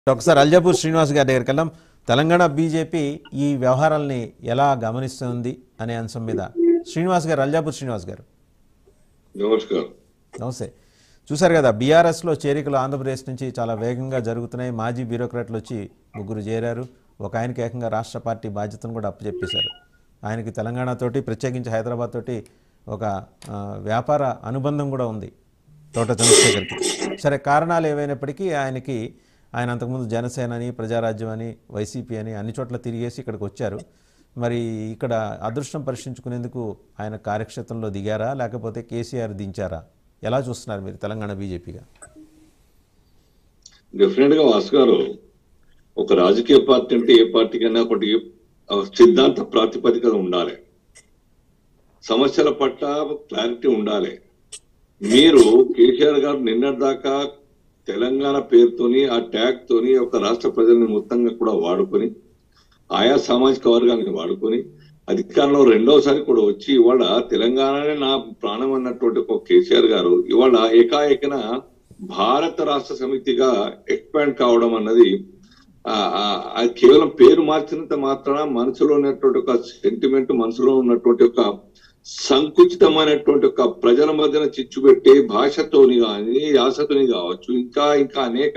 ఒకసారి అల్జాపూర్ శ్రీనివాస్ గారి దగ్గరికి వెళ్దాం తెలంగాణ బీజేపీ ఈ వ్యవహారాల్ని ఎలా గమనిస్తుంది అనే అంశం మీద శ్రీనివాస్ గారు అల్జాపూర్ శ్రీనివాస్ గారు నమస్కారం నమస్తే చూశారు కదా బీఆర్ఎస్లో చేరికలు ఆంధ్రప్రదేశ్ నుంచి చాలా వేగంగా జరుగుతున్నాయి మాజీ బ్యూరోక్రాట్లు వచ్చి ముగ్గురు చేరారు ఒక ఆయనకి ఏకంగా రాష్ట్ర పార్టీ బాధ్యతను కూడా అప్పచెప్పేశారు ఆయనకి తెలంగాణతోటి ప్రత్యేకించి హైదరాబాద్ తోటి ఒక ఆ, వ్యాపార అనుబంధం కూడా ఉంది తోట చంద్రశేఖర్కి సరే కారణాలు ఏవైనప్పటికీ ఆయనకి ఆయన అంతకుముందు జనసేన అని ప్రజారాజ్యం అని వైసీపీ అని అన్ని చోట్ల తిరిగేసి ఇక్కడికి వచ్చారు మరి ఇక్కడ అదృష్టం పరీక్షించుకునేందుకు ఆయన కార్యక్షేత్రంలో దిగారా లేకపోతే కేసీఆర్ దించారా ఎలా చూస్తున్నారు మీరు తెలంగాణ బీజేపీగా డెఫినెట్ గా వాసు గారు ఒక రాజకీయ పార్టీ అంటే ఏ పార్టీకైనా ఒకటి ఆ, సిద్ధాంత ప్రాతిపదికన ఉండాలి సమస్యల పట్ల క్లారిటీ ఉండాలి మీరు కేసీఆర్ గారు నిన్నటిదాకా తెలంగాణ పేరుతోని ఆ ట్యాగ్ తోని ఒక రాష్ట్ర ప్రజల్ని మొత్తంగా కూడా వాడుకొని ఆయా సామాజిక వర్గాన్ని వాడుకొని అధికారంలో రెండోసారి కూడా వచ్చి ఇవాళ తెలంగాణనే నా ప్రాణం అన్నటువంటి ఒక కేసీఆర్ గారు ఇవాళ ఏకాఏకన భారత రాష్ట్ర సమితిగా ఎక్స్పాండ్ కావడం అన్నది ఆ, ఆ, ఆ కేవలం పేరు మార్చినంత మాత్రాన మనసులో ఉన్నటువంటి ఒక సెంటిమెంట్ మనసులో ఉన్నటువంటి ఒక సంకుచితమైనటువంటి ఒక ప్రజల మధ్యన చిచ్చు పెట్టే భాషతోని కానీ యాసతోని కావచ్చు ఇంకా ఇంకా అనేక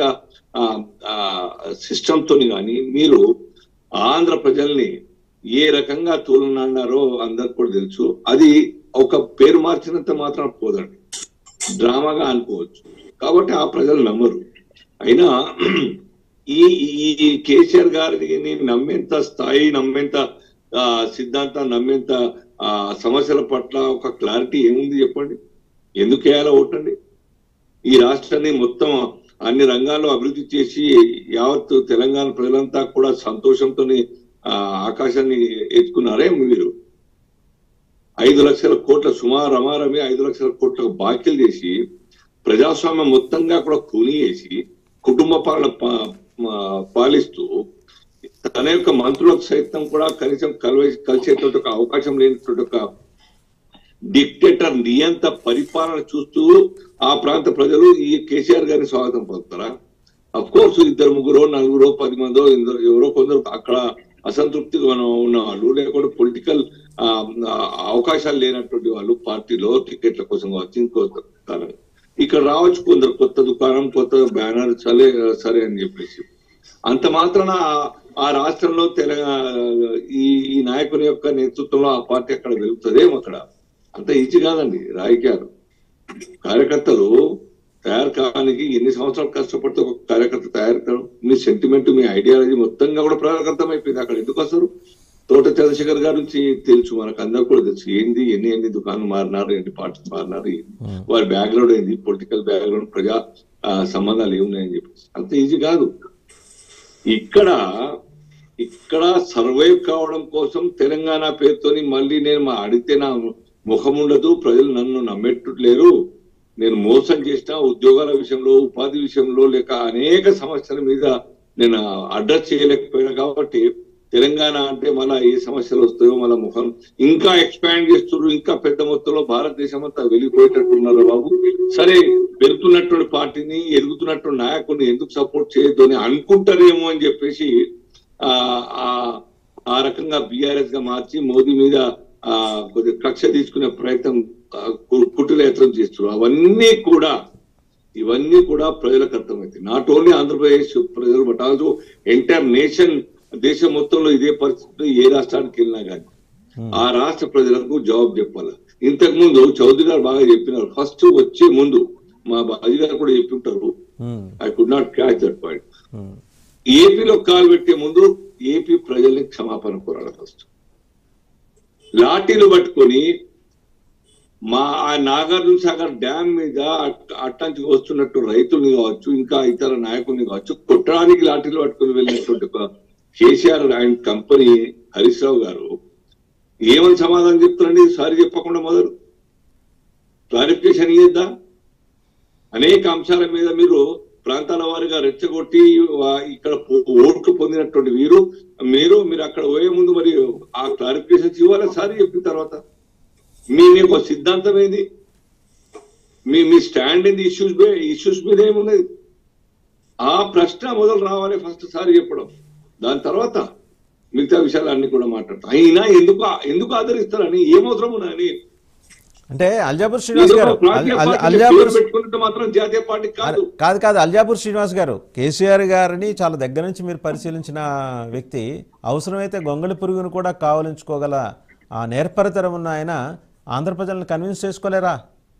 సిస్టమ్ తోని కానీ మీరు ఆంధ్ర ప్రజల్ని ఏ రకంగా తోలనన్నారో అందరికి కూడా తెలుసు అది ఒక పేరు మార్చినంత మాత్రం పోదండి డ్రామాగా అనుకోవచ్చు కాబట్టి ఆ ప్రజలు నమ్మరు అయినా ఈ ఈ ఈ కేసీఆర్ గారిని నమ్మేంత స్థాయి నమ్మేంత ఆ, సిద్ధాంతం నమ్మేంత ఆ, సమస్యల పట్ల ఒక క్లారిటీ ఏముంది చెప్పండి ఎందుకు వేయాలో ఓటండి ఈ రాష్ట్రాన్ని మొత్తం అన్ని రంగాల్లో అభివృద్ధి చేసి యావత్ తెలంగాణ ప్రజలంతా కూడా సంతోషంతో ఆకాశాన్ని ఎత్తుకున్నారే మీరు ఐదు లక్షల కోట్ల సుమారు రమారమి ఐదు లక్షల కోట్ల బాకీలు చేసి ప్రజాస్వామ్యం మొత్తంగా కూడా కూని చేసి కుటుంబ పాలన పా- మా- పాలిస్తూ తన యొక్క మంత్రులకు సైతం కూడా కనీసం కలవే కలిసేటువంటి ఒక అవకాశం లేనటువంటి ఒక డిక్టేటర్ నియంత పరిపాలన చూస్తూ ఆ ప్రాంత ప్రజలు ఈ కేసీఆర్ గారిని స్వాగతం పలుకుతారా అఫ్ కోర్స్ ఇద్దరు ముగ్గురు నలుగురు పది మందో ఇందరు ఎవరో కొందరు అక్కడ అసంతృప్తిగా ఉన్న- ఉన్న వాళ్ళు లేకుంటే పొలిటికల్ అవకాశాలు లేనటువంటి వాళ్ళు పార్టీలో టికెట్ల కోసం వచ్చి ఇంకో కారణం. ఇక్కడ రావచ్చు కొందరు కొత్త దుకాణం కొత్త బ్యానర్ సరే సరే అని చెప్పేసి అంత మాత్రాన ఆ- ఆ రాష్ట్రంలో తెలంగాణ ఈ ఈ నాయకుని యొక్క నేతృత్వంలో ఆ పార్టీ అక్కడ వెలుగుతుందేమో అక్కడ అంత ఈజీ కాదండి రాజకీయాలు కార్యకర్తలు తయారు కావడానికి ఎన్ని సంవత్సరాలు కష్టపడితే ఒక కార్యకర్త తయారు కావడం మీ సెంటిమెంట్ మీ ఐడియాలజీ మొత్తంగా కూడా ప్రారంభం అయిపోయింది అక్కడ ఎందుకు వస్తారు తోట చంద్రశేఖర్ గారి నుంచి తెలుసు మనకు అందరు కూడా తెలుసు ఏంది ఎన్ని ఎన్ని దుకాణాలు మారినారు ఎన్ని పార్టీలు మారినారు ఏంది. వారి బ్యాక్గ్రౌండ్ ఏంది పొలిటికల్ బ్యాక్గ్రౌండ్ ప్రజా ఆ, సంబంధాలు ఏమున్నాయని చెప్పేసి అంత ఈజీ కాదు ఇక్కడ ఇక్కడ సర్వైవ్ కావడం కోసం తెలంగాణ పేరుతోని మళ్ళీ నేను మా అడిగితే నా ముఖం ఉండదు ప్రజలు నన్ను నమ్మేట్టులేరు నేను మోసం చేసిన ఉద్యోగాల విషయంలో ఉపాధి విషయంలో లేక అనేక సమస్యల మీద నేను అడ్రస్ చేయలేకపోయినా కాబట్టి తెలంగాణ అంటే మళ్ళా ఏ సమస్యలు వస్తాయో మళ్ళా ముఖం ఇంకా ఎక్స్పాండ్ చేస్తున్నారు ఇంకా పెద్ద మొత్తంలో భారతదేశం అంతా వెళ్ళిపోయేటట్టున్నారు బాబు సరే పెరుగుతున్నటువంటి పార్టీని ఎదుగుతున్నటువంటి నాయకుడిని ఎందుకు సపోర్ట్ చేయొద్దు అని అనుకుంటారేమో అని చెప్పేసి ఆ ఆ- ఆ రకంగా బిఆర్ఎస్ గా మార్చి మోదీ మీద ఆ కొద్దిగా కక్ష తీసుకునే ప్రయత్నం ఆ, కు- కుటిలయత్నం చేస్తున్నారు అవన్నీ కూడా ఇవన్నీ కూడా ప్రజలకు అర్థమవుతాయి నాట్ ఓన్లీ ఆంధ్రప్రదేశ్ ప్రజలు బట్ ఆల్సో ఎంటైర్ నేషన్ దేశం మొత్తంలో ఇదే పరిస్థితి ఏ రాష్ట్రానికి వెళ్ళినా కానీ ఆ రాష్ట్ర ప్రజలకు జవాబు చెప్పాలి ఇంతకు ముందు చౌదరి గారు బాగా చెప్పినారు ఫస్ట్ వచ్చే ముందు మా బాజీ గారు కూడా చెప్తుంటారు um, I could not catch that point um, ఏపీలో కాలు పెట్టే ముందు ఏపీ ప్రజల్ని క్షమాపణ కోరాలి ఫస్ట్ లాఠీలు పట్టుకొని మా ఆ నాగార్జున సాగర్ డ్యామ్ మీద అట్- అట్టాంచి వస్తున్నట్టు రైతుల్ని కావచ్చు ఇంకా ఇతర నాయకుల్ని కావచ్చు కొట్టడానికి లాఠీలు పట్టుకొని వెళ్ళినటువంటి ఒక KCR and company Harish Rao గారు ఏమని సమాధానం చెప్తారండి సారి చెప్పకుండా మొదలు క్లారిఫికేషన్ ఇయ్యద్దా అనేక అంశాల మీద మీరు ప్రాంతాల వారిగా రెచ్చగొట్టి వా- ఇక్కడ పో- ఓట్లు పొందినటువంటి వీరు మీరు మీరు అక్కడ పోయే ముందు మరి ఆ క్లారిఫికేషన్స్ ఇవ్వాలి సారి చెప్పిన తర్వాత మీ మీకు ఒక సిద్ధాంతం ఏంది మీ మీ స్టాండ్ ఏంది ఇష్యూస్ ఇష్యూస్ మీద ఏమున్నది ఆ ప్రశ్న మొదలు రావాలి ఫస్ట్ సారి చెప్పడం దాని తర్వాత మిగతా విషయాలు అన్ని కూడా మాట్లాడతాం అయినా ఎందుకు ఎందుకు ఆదరిస్తారని ఏమవసరం ఉన్నదని అంటే అల్జాపూర్ శ్రీనివాస్ గారు అల్- అల్- అల్జాపూర్ పెట్టుకుంటే మాత్రం జాతీయ పార్టీ కాదు కాదు కాదు అల్జాపూర్ శ్రీనివాస్ గారు కేసీఆర్ గారిని చాలా దగ్గర నుంచి మీరు పరిశీలించిన వ్యక్తి అవసరమైతే గొంగళి పురుగును కూడా కావలించుకోగల ఆ నేర్పరితరం ఉన్న ఆయన ఆంధ్ర ప్రజలను కన్విన్స్ చేసుకోలేరా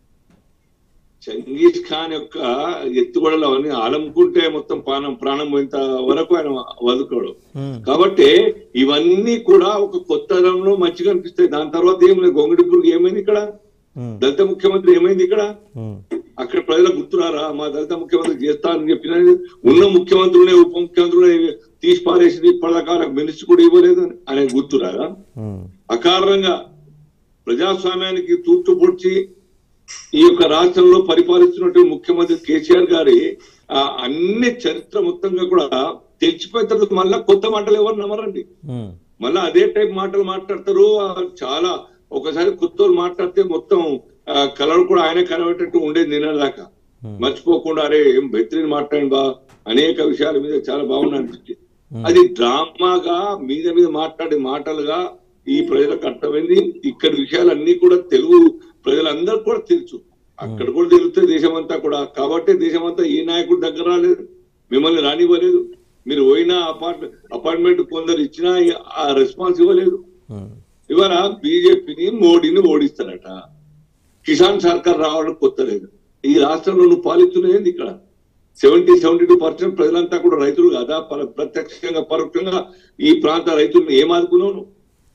చంగీజ్ ఖాన్ యొక్క ఎత్తుగడలు అవన్నీ ఆలముకుంటే మొత్తం ప్రాణం ప్రాణం పోయేంత వరకు ఆయన వదుకోడు ఉమ్, కాబట్టి ఇవన్నీ కూడా ఒక కొత్త తరంలో మంచిగా అనిపిస్తాయి దాని తర్వాత ఏం లేదు గొంగడి పురుగు ఏమైంది ఇక్కడ ఉమ్, దళిత ముఖ్యమంత్రి ఏమైంది ఇక్కడ ఉమ్, అక్కడ ప్రజలకు గుర్తురారా మా దళిత ముఖ్యమంత్రి చేస్తానని చెప్పిన ఉన్న ముఖ్యమంత్రులే ఉప ముఖ్యమంత్రులే తీసి పారేసి ఇప్పటిదాకా మినిస్టర్ కూడా ఇవ్వలేదు అని ఆయన గుర్తురారా ఉమ్, అకారణంగా ప్రజాస్వామ్యానికి తూర్పు పొడిచి ఈ యొక్క రాష్ట్రంలో పరిపాలిస్తున్నటువంటి ముఖ్యమంత్రి కేసీఆర్ గారి ఆ అన్ని చరిత్ర మొత్తంగా కూడా తెలిసిపోయిన తర్వాత మళ్ళా కొత్త మాటలు ఎవరు నమ్మరండి ఉమ్, మళ్ళా అదే టైప్ మాటలు మాట్లాడతారు ఆ చాలా ఒకసారి కొత్త మాట్లాడితే మొత్తం ఆ, కలర్ కూడా ఆయన కనబెట్టట్టు ఉండేది నిన్నదాకా Hmm. మర్చిపోకుండా అరే ఏం బెత్రిని మాట్లాడి బా అనేక విషయాల మీద చాలా బాగుంది అనిపించింది అది డ్రామాగా మీద మీద మాట్లాడే మాటలుగా ఈ ప్రజలకు అర్థమైంది ఇక్కడ విషయాలన్నీ కూడా తెలుగు ప్రజలందరూ కూడా తెలుసు అక్కడ కూడా తెలుస్తుంది దేశమంతా కూడా కాబట్టి దేశమంతా ఈ నాయకుడు దగ్గర రాలేదు మిమ్మల్ని రానివ్వలేదు మీరు పోయిన అపార్ట్ అపార్ట్మెంట్ కొందరు ఇచ్చినా ఆ రెస్పాన్స్ ఇవ్వలేదు ఉమ్, ఇవాళ బీజేపీని మోడీని ఓడిస్తారట కిసాన్ సర్కార్ రావడం కొత్త లేదు ఈ రాష్ట్రంలో నువ్వు పాలిస్తున్నది ఇక్కడ సెవెంటీ సెవెంటీ టూ పర్సెంట్ ప్రజలంతా కూడా రైతులు కదా పర- ప్రత్యక్షంగా పరోక్షంగా ఈ ప్రాంత రైతుల్ని ఏం ఆదుకున్నావు నువ్వు?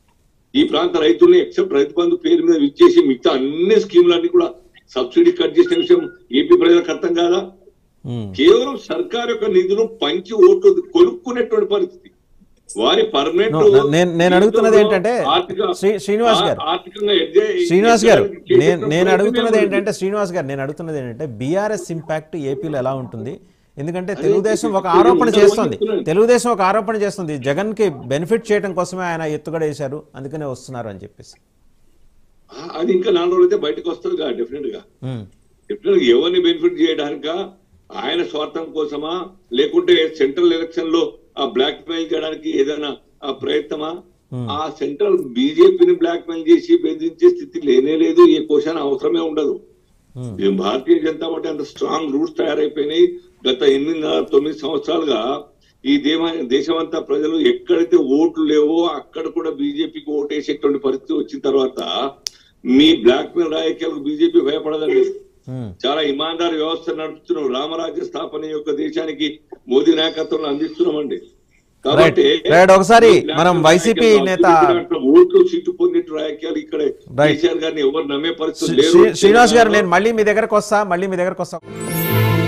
ఈ ప్రాంత రైతుల్ని ఎక్సెప్ట్ రైతు బంధు పేరు మీద ఇచ్చేసి మిగతా అన్ని స్కీములన్నీ కూడా సబ్సిడీ కట్ చేసిన విషయం ఏపీ ప్రజలకు అర్థం కాదా ఉమ్. కేవలం సర్కార్ యొక్క నిధులు పంచి ఓట్లు కొనుక్కునేటువంటి పరిస్థితి వారి పర్మనెంట్ No, no, నేను- నేను అడుగుతున్నది ఏంటంటే, శ్రీ- శ్రీనివాస్ గారు, ఆర్థికంగా ఎడ్జే- శ్రీనివాస్ గారు ఎడ్జే- నేను నేను చేసేటువంటి అడుగుతున్నది ప్రయత్నమే ఏంటంటే శ్రీనివాస్ గారు నేను అడుగుతున్నది ఏంటంటే బీఆర్ఎస్ ఇంపాక్ట్ ఏపీలో ఎలా ఉంటుంది ఎందుకంటే తెలుగుదేశం ఒక ఆరోపణ చేస్తుంది తెలుగుదేశం ఒక ఆరోపణ చేస్తుంది జగన్ కి బెనిఫిట్ చేయడం కోసమే ఆయన ఎత్తుగడ వేశారు అందుకనే వస్తున్నారు అని చెప్పేసి ఆ, అది ఇంకా నాలుగు రోజులు అయితే బయటకు వస్తుంది కదా డెఫినెట్ గా ఉమ్, డెఫినెట్ గా ఎవరిని బెనిఫిట్ చేయడానిక ఆయన స్వార్థం కోసమా లేకుంటే సెంట్రల్ ఎలక్షన్ లో ఆ బ్లాక్ మెయిల్ చేయడానికి ఏదైనా ఆ ప్రయత్నమా ఆ సెంట్రల్ బీజేపీని బ్లాక్ మెయిల్ చేసి బెదిరించే స్థితి లేనే లేదు ఏ క్వశ్చన్ అవసరమే ఉండదు ఉమ్, ఈ భారతీయ జనతా పార్టీ అంత స్ట్రాంగ్ రూట్స్ తయారైపోయినాయి గత ఎనిమిదిన్నర తొమ్మిది సంవత్సరాలుగా ఈ దేమ దేశమంతా ప్రజలు ఎక్కడైతే ఓట్లు లేవో అక్కడ కూడా బీజేపీకి ఓటేసేటువంటి పరిస్థితి వచ్చిన తర్వాత మీ బ్లాక్ మెయిల్ రాజకీయాలకు బీజేపీ భయపడదండి ఉమ్. చాలా ఇమాందార్ వ్యవస్థ నడుపుతున్నాం రామరాజ్య స్థాపన యొక్క దేశానికి మోదీ నాయకత్వంలో అందిస్తున్నామండి కాబట్టి రైట్, ఒకసారి ఈ black మనం mail వైసీపీ రాజకీయాలు నేత దాంట్లో ఓట్లు సీటు పొందిన రాజకీయాలు ఇక్కడ రైట్. కేసీఆర్ గారిని ఎవరు నమ్మే పరిస్థితి శ్రీ- లేరు శ్రీ- శ్రీనివాస్ గారు నేను మళ్ళీ మీ దగ్గరకు వస్తా మళ్ళీ మీ దగ్గరకు వస్తా